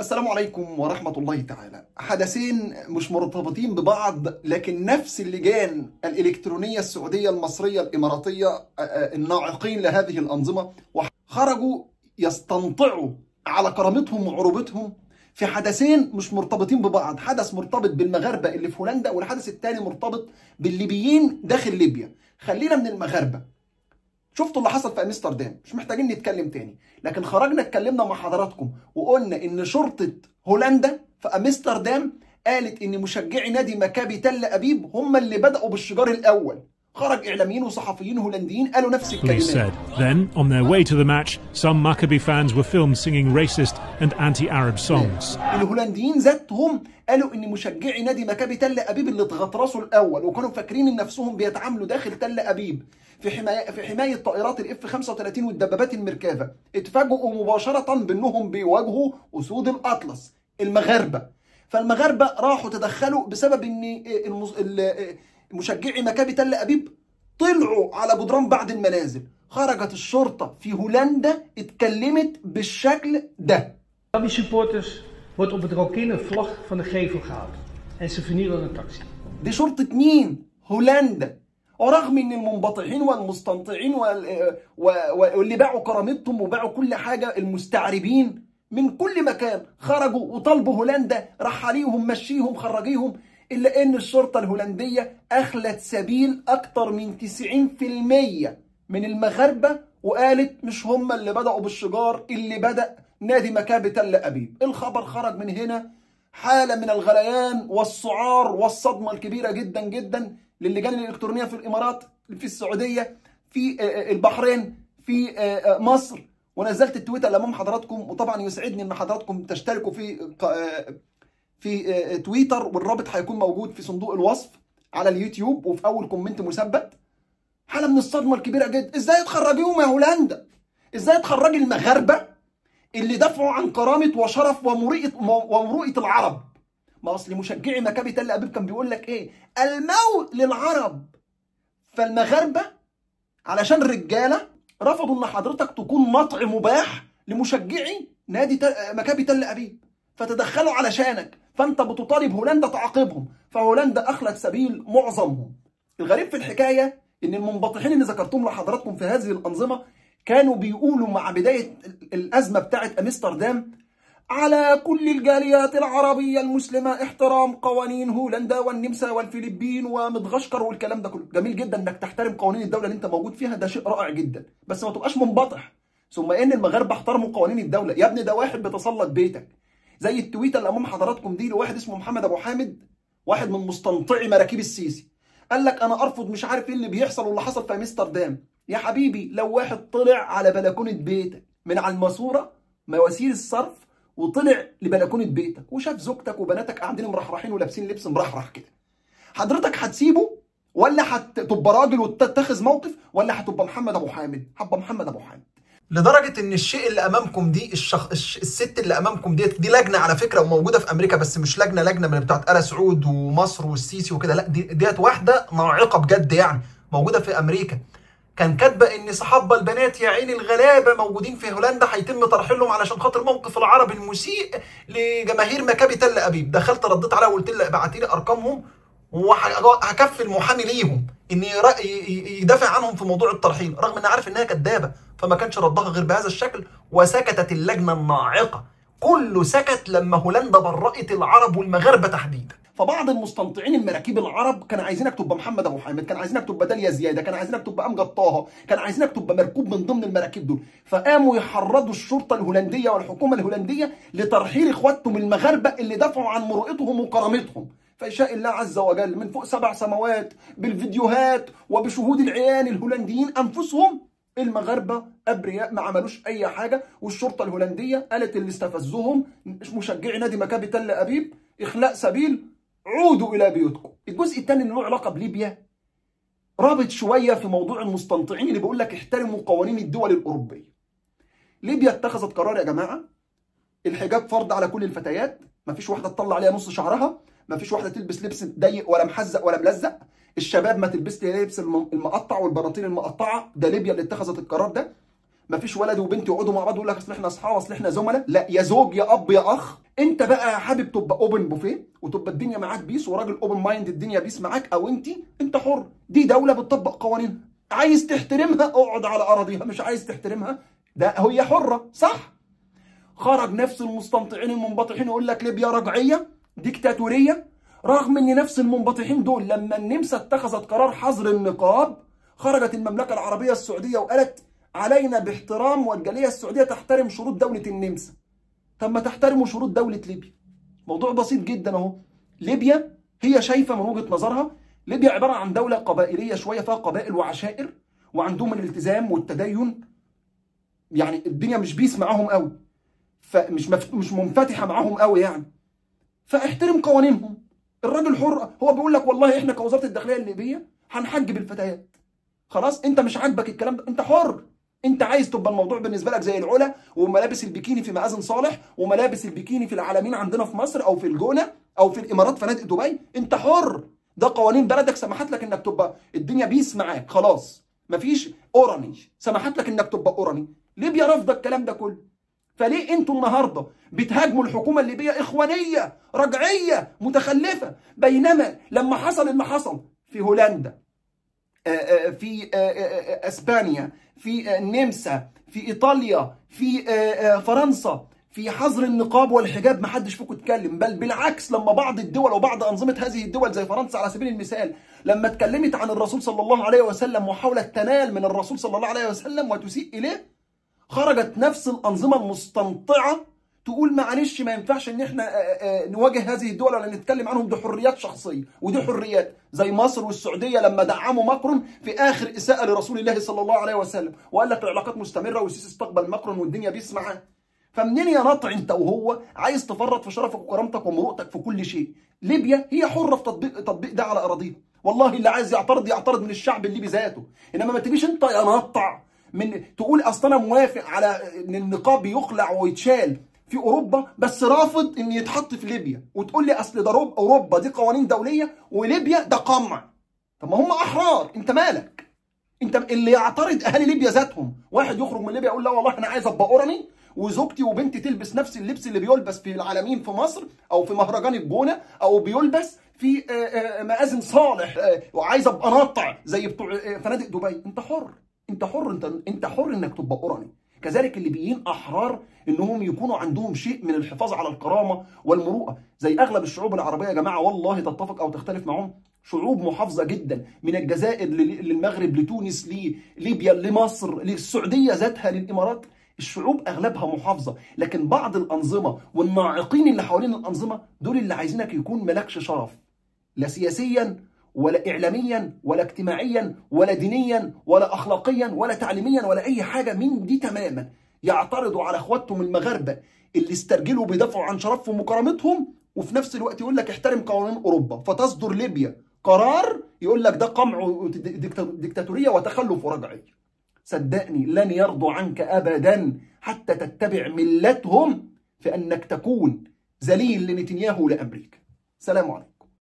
السلام عليكم ورحمة الله تعالى حدثين مش مرتبطين ببعض لكن نفس اللجان الإلكترونية السعودية المصرية الإماراتية آه، آه، الناعقين لهذه الأنظمة خرجوا يستنطعوا على كرامتهم وعروبتهم في حدثين مش مرتبطين ببعض حدث مرتبط بالمغاربة اللي في هولندا والحدث الثاني مرتبط بالليبيين داخل ليبيا خلينا من المغاربة شفتوا اللي حصل في امستردام مش محتاجين نتكلم تاني لكن خرجنا اتكلمنا مع حضراتكم وقلنا ان شرطه هولندا في امستردام قالت ان مشجعي نادي مكابي تل ابيب هم اللي بداوا بالشجار الاول خرج اعلاميين وصحفيين هولنديين قالوا نفس police الكلمات said. Then, on their way to the match, some Maccabi fans were filmed singing racist and anti Arab songs. الهولنديين ذاتهم قالوا ان مشجعي نادي مكابي تل ابيب اللي اتغطرسوا الاول وكانوا فاكرين ان نفسهم بيتعاملوا داخل تل ابيب في حمايه في حمايه طائرات الاف 35 والدبابات المركبه اتفاجئوا مباشره بانهم بيواجهوا اسود الاطلس المغاربه فالمغاربه راحوا تدخلوا بسبب ان المز... ال- مشجعي مكابي تل ابيب طلعوا على جدران بعض المنازل خرجت الشرطه في هولندا اتكلمت بالشكل ده Derby supporters wordt op het rokinnen vlag van de gevel gehaald. En ze vernielen een taxi. دي شرطة مين؟ هولندا ورغم ان المنبطحين والمستنطعين وال... و... و... واللي باعوا كرامتهم وباعوا كل حاجة المستعربين من كل مكان خرجوا وطالبوا هولندا رحليهم مشيهم خرجيهم إلا أن الشرطة الهولندية أخلت سبيل أكتر من 90% من المغاربة وقالت مش هم اللي بدأوا بالشجار اللي بدأ نادي مكابي تل أبيب الخبر خرج من هنا حالة من الغليان والسعار والصدمة الكبيرة جدا جدا للجان الإلكترونية في الإمارات في السعودية في آه، آه، البحرين في آه، آه، مصر ونزلت التويتر أمام حضراتكم وطبعا يسعدني إن حضراتكم تشتركوا في ق- آه، في آه، تويتر والرابط هيكون موجود في صندوق الوصف على اليوتيوب وفي أول كومنت مثبت حالة من الصدمة الكبيرة جدا إزاي تخرجيهم يا هولندا إزاي تخرجي المغاربة اللي دافعوا عن كرامة وشرف ومروءة ومروءة العرب ما اصل مشجعي مكابي تل ابيب كان بيقول لك ايه الموت للعرب فالمغاربه علشان رجاله رفضوا ان حضرتك تكون مطع مباح لمشجعي نادي تل... مكابي تل ابيب فتدخلوا علشانك فانت بتطالب هولندا تعاقبهم فهولندا اخلت سبيل معظمهم الغريب في الحكايه ان المنبطحين اللي ذكرتهم لحضراتكم في هذه الانظمه كانوا بيقولوا مع بدايه الازمه بتاعه امستردام على كل الجاليات العربية المسلمة احترام قوانين هولندا والنمسا والفلبين ومدغشقر والكلام ده كله جميل جدا انك تحترم قوانين الدولة اللي انت موجود فيها ده شيء رائع جدا بس ما تبقاش منبطح ثم ان المغاربة احترموا قوانين الدولة يا ابني ده واحد بيتسلط بيتك زي التويته اللي امام حضراتكم دي لواحد اسمه محمد ابو حامد واحد من مستنطعي مراكيب السيسي قال لك انا ارفض مش عارف ايه اللي بيحصل واللي حصل في امستردام يا حبيبي لو واحد طلع على بلكونه بيتك من على الماسوره مواسير الصرف وطلع لبلكونه بيتك وشاف زوجتك وبناتك قاعدين مرحرحين ولابسين لبس مرحرح كده حضرتك هتسيبه ولا هتبقى راجل وتتخذ موقف ولا هتبقى محمد ابو حامد هبقى محمد ابو حامد لدرجه ان الشيء اللي امامكم دي الشخ... الش... الست اللي امامكم ديت دي لجنه على فكره وموجوده في امريكا بس مش لجنه لجنه من بتاعت ال سعود ومصر والسيسي وكده لا دي ديت واحده ناعقه بجد يعني موجوده في امريكا كان كاتبه ان صحابه البنات يا عيني الغلابه موجودين في هولندا هيتم ترحيلهم علشان خاطر موقف العرب المسيء لجماهير مكابي تل ابيب دخلت رديت عليها وقلت لها ابعتي لي ارقامهم وهكفي المحامي ليهم ان يرا- ي- ي- يدافع عنهم في موضوع الترحيل رغم ان عارف انها كدابه فما كانش ردها غير بهذا الشكل وسكتت اللجنه الناعقه كله سكت لما هولندا برأت العرب والمغاربه تحديدا فبعض المستنطعين المراكيب العرب كان عايزينك تبقى محمد ابو حامد كان عايزينك تبقى داليا زياده كان عايزينك تبقى امجد طه كان عايزينك تبقى مركوب من ضمن المراكب دول فقاموا يحرضوا الشرطه الهولنديه والحكومه الهولنديه لترحيل اخواتهم المغاربه اللي دافعوا عن مروءتهم وكرامتهم فيشاء الله عز وجل من فوق سبع سماوات بالفيديوهات وبشهود العيان الهولنديين انفسهم المغاربه ابرياء ما عملوش اي حاجه والشرطه الهولنديه قالت اللي استفزهم مشجعي نادي مكابي تل ابيب اخلاء سبيل عودوا الى بيوتكم الجزء الثاني اللي له علاقه بليبيا رابط شويه في موضوع المستنطعين اللي بيقول لك احترموا قوانين الدول الاوروبيه ليبيا اتخذت قرار يا جماعه الحجاب فرض على كل الفتيات مفيش واحده تطلع عليها نص شعرها مفيش واحده تلبس لبس ضيق ولا محزق ولا ملزق الشباب ما تلبسش لبس الم- المقطع والبناطيل المقطعه ده ليبيا اللي اتخذت القرار ده مفيش ولد وبنت يقعدوا مع بعض يقول لك اصل احنا اصحاب اصل احنا زملاء لا يا زوج يا اب يا اخ انت بقى حابب تبقى اوبن بوفيه وتبقى الدنيا معاك بيس وراجل اوبن مايند الدنيا بيس معاك او انت انت حر دي دوله بتطبق قوانينها عايز تحترمها اقعد على اراضيها مش عايز تحترمها ده هي حره صح خرج نفس المستنطعين المنبطحين يقول لك ليبيا رجعيه ديكتاتوريه رغم ان نفس المنبطحين دول لما النمسا اتخذت قرار حظر النقاب خرجت المملكه العربيه السعوديه وقالت علينا باحترام والجاليه السعوديه تحترم شروط دوله النمسا طب ما تحترموا شروط دوله ليبيا موضوع بسيط جدا اهو ليبيا هي شايفه من وجهه نظرها ليبيا عباره عن دوله قبائليه شويه فيها قبائل وعشائر وعندهم الالتزام والتدين يعني الدنيا مش بيس معاهم قوي فمش مف... مش منفتحه معاهم قوي يعني فاحترم قوانينهم الراجل حر هو بيقول لك والله احنا كوزاره الداخليه الليبيه هنحجب الفتيات خلاص انت مش عاجبك الكلام ده انت حر انت عايز تبقى الموضوع بالنسبه لك زي العلا وملابس البيكيني في مآذن صالح وملابس البيكيني في العالمين عندنا في مصر او في الجونه او في الامارات فنادق دبي انت حر ده قوانين بلدك سمحت لك انك تبقى الدنيا بيس معاك خلاص مفيش اوراني سمحت لك انك تبقى اوراني ليبيا رافضه الكلام ده كله فليه انتوا النهارده بتهاجموا الحكومه الليبيه اخوانيه رجعيه متخلفه بينما لما حصل اللي حصل في هولندا في اسبانيا في النمسا في ايطاليا في فرنسا في حظر النقاب والحجاب ما حدش فيكم اتكلم بل بالعكس لما بعض الدول وبعض انظمه هذه الدول زي فرنسا على سبيل المثال لما اتكلمت عن الرسول صلى الله عليه وسلم وحاولت تنال من الرسول صلى الله عليه وسلم وتسيء اليه خرجت نفس الانظمه المستنطعه تقول معلش ما ينفعش ان احنا نواجه هذه الدول ولا نتكلم عنهم دي حريات شخصيه ودي حريات زي مصر والسعوديه لما دعموا ماكرون في اخر اساءه لرسول الله صلى الله عليه وسلم وقال لك العلاقات مستمره والسيسي استقبل ماكرون والدنيا بيس معاه فمنين يا نطع انت وهو عايز تفرط في شرفك وكرامتك ومروءتك في كل شيء ليبيا هي حره في تطبيق تطبيق ده على اراضيها والله اللي عايز يعترض يعترض من الشعب الليبي ذاته انما ما تجيش انت يا نطع من تقول اصل انا موافق على ان النقاب يخلع ويتشال في اوروبا بس رافض ان يتحط في ليبيا وتقول لي اصل ده اوروبا دي قوانين دوليه وليبيا ده قمع طب ما هم احرار انت مالك انت اللي يعترض اهالي ليبيا ذاتهم واحد يخرج من ليبيا يقول لا والله انا عايز ابقى اوراني وزوجتي وبنتي تلبس نفس اللبس اللي بيلبس في العالمين في مصر او في مهرجان الجونه او بيلبس في مآذن صالح وعايز ابقى ناطع زي بتوع فنادق دبي انت حر انت حر انت انت حر انك تبقى اوراني كذلك الليبيين احرار انهم يكونوا عندهم شيء من الحفاظ على الكرامه والمروءه زي اغلب الشعوب العربيه يا جماعه والله تتفق او تختلف معهم شعوب محافظه جدا من الجزائر للمغرب لتونس لليبيا لمصر للسعوديه ذاتها للامارات الشعوب اغلبها محافظه لكن بعض الانظمه والناعقين اللي حوالين الانظمه دول اللي عايزينك يكون ملكش شرف لا سياسيا ولا اعلاميا ولا اجتماعيا ولا دينيا ولا اخلاقيا ولا تعليميا ولا اي حاجه من دي تماما يعترضوا على اخواتهم المغاربه اللي استرجلوا بيدافعوا عن شرفهم وكرامتهم وفي نفس الوقت يقول لك احترم قوانين اوروبا فتصدر ليبيا قرار يقول لك ده قمع ديكتاتوريه وتخلف ورجعيه صدقني لن يرضوا عنك ابدا حتى تتبع ملتهم في انك تكون ذليل لنتنياهو لامريكا سلام عليكم